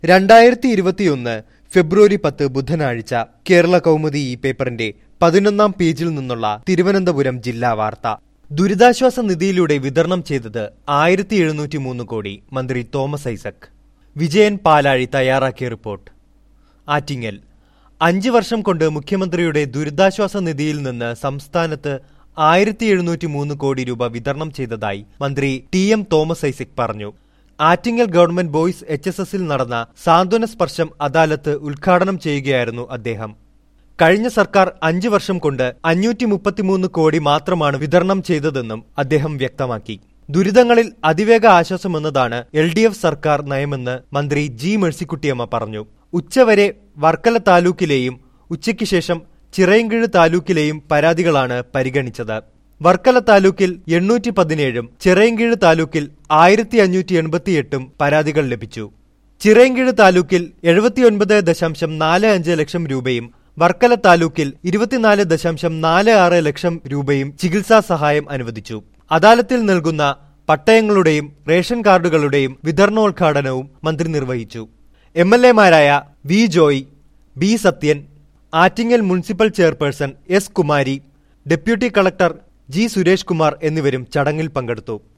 രണ്ടായിരത്തി ഇരുപത്തിയൊന്ന് ഫെബ്രുവരി പത്ത് ബുധനാഴ്ച കേരള കൗമുദി ഈ പേപ്പറിന്റെ പതിനൊന്നാം പേജിൽ നിന്നുള്ള തിരുവനന്തപുരം ജില്ലാ വാർത്ത ദുരിതാശ്വാസ നിധിയിലൂടെ വിതരണം ചെയ്തത് ആയിരത്തി എഴുന്നൂറ്റി മൂന്ന് കോടി മന്ത്രി തോമസ് ഐസക് വിജയൻ പാലാഴി തയ്യാറാക്കിയ റിപ്പോർട്ട് ആറ്റിങ്ങൽ അഞ്ച് വർഷം കൊണ്ട് മുഖ്യമന്ത്രിയുടെ ദുരിതാശ്വാസ നിധിയിൽ നിന്ന് സംസ്ഥാനത്ത് ആയിരത്തി എഴുന്നൂറ്റി മൂന്ന് കോടി രൂപ വിതരണം ചെയ്തതായി മന്ത്രി ടി എം തോമസ് ഐസക് പറഞ്ഞു Attingal government boys H S എസിൽ നടന്ന സാന്ത്വന സ്പർശം അദാലത്ത് ഉദ്ഘാടനം ചെയ്യുകയായിരുന്നു അദ്ദേഹം കഴിഞ്ഞ സർക്കാർ അഞ്ചു വർഷം കൊണ്ട് അഞ്ഞൂറ്റി മുപ്പത്തിമൂന്ന് കോടി മാത്രമാണ് വിതരണം ചെയ്തതെന്നും അദ്ദേഹം വ്യക്തമാക്കി ദുരിതങ്ങളിൽ അതിവേഗ ആശ്വാസമെന്നതാണ് എൽ ഡി എഫ് സർക്കാർ നയമെന്ന് മന്ത്രി ജി മേഴ്സിക്കുട്ടിയമ്മ പറഞ്ഞു ഉച്ചവരെ വർക്കല താലൂക്കിലെയും ഉച്ചയ്ക്ക് ശേഷം ചിറയൻകീഴ് താലൂക്കിലെയും പരാതികളാണ് പരിഗണിച്ചത് വർക്കല താലൂക്കിൽ എണ്ണൂറ്റി പതിനേഴും ചിറയൻകീഴ് താലൂക്കിൽ ആയിരത്തി അഞ്ഞൂറ്റി എൺപത്തിയെട്ടും പരാതികൾ ലഭിച്ചു ചിറയൻകീഴ് താലൂക്കിൽ എഴുപത്തിയൊൻപത് ദശാംശം നാല് അഞ്ച് ലക്ഷം രൂപയും വർക്കല താലൂക്കിൽ ഇരുപത്തിനാല് ദശാംശം നാല് ആറ് ലക്ഷം രൂപയും ചികിത്സാ സഹായം അനുവദിച്ചു അദാലത്തിൽ നൽകുന്ന പട്ടയങ്ങളുടെയും റേഷൻ കാർഡുകളുടെയും വിതരണോദ്ഘാടനവും മന്ത്രി നിർവഹിച്ചു എം എൽ എമാരായ V Joy B Sathyan Attingal municipal chairperson S Kumari deputy collector G Suresh Kumar എന്നിവരും ചടങ്ങിൽ പങ്കെടുത്തു